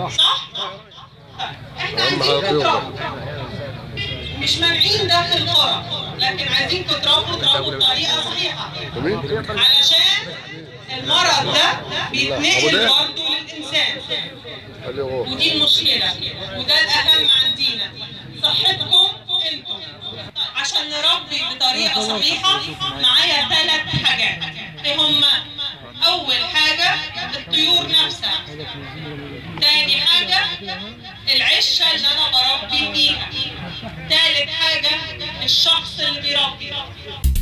صح؟ طيب احنا أهم عايزين حاجة تتربوا مش مانعين داخل القرى لكن عايزين تتربوا تتربوا بطريقه صحيحه علشان المرض ده بيتنقل برضه للانسان خليه هو ودي المشكله وده الاهم عندنا صحتكم انتم عشان نربي بطريقه صحيحه معايا ثلاث حاجات ايه هما اول حاجه الطيور نفسها تاني حاجه العشه اللي انا بربي فيها تالت حاجه الشخص اللي بيربي